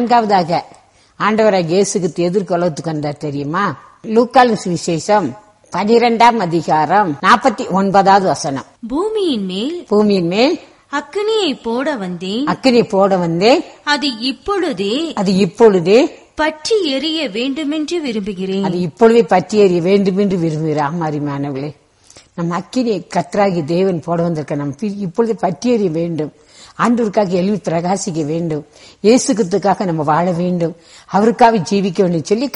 நான்காவதாக ஆண்டவராக இயேசுக்கு எதிர்கொள்ளத்துக்கு வந்தார் தெரியுமா லூக்கால் விசேஷம் பனிரெண்டாம் அதிகாரம் நாற்பத்தி ஒன்பதாவது வசனம் பூமியின் மேல் பூமியின் மேல் அக்கினியை போட வந்தேன் அக்கினி போட வந்தே அது இப்பொழுதே அது இப்பொழுதே பற்றி எரிய வேண்டுமென்று விரும்புகிறேன் அது இப்பொழுதே பற்றி எறிய வேண்டும் என்று விரும்புகிறார் மாறிமானவர்களே நம் அக்கினியை கத்ராகி தேவன் போட வந்திருக்க நம் பி- இப்பொழுதே பற்றி எறிய வேண்டும் ஆண்டவருக்காக எழுவி பிரகாசிக்க வேண்டும் இயேசுக்கத்துக்காக நம்ம வாழ வேண்டும் அவருக்காக ஜீவிக்க வேண்டும் சொல்லி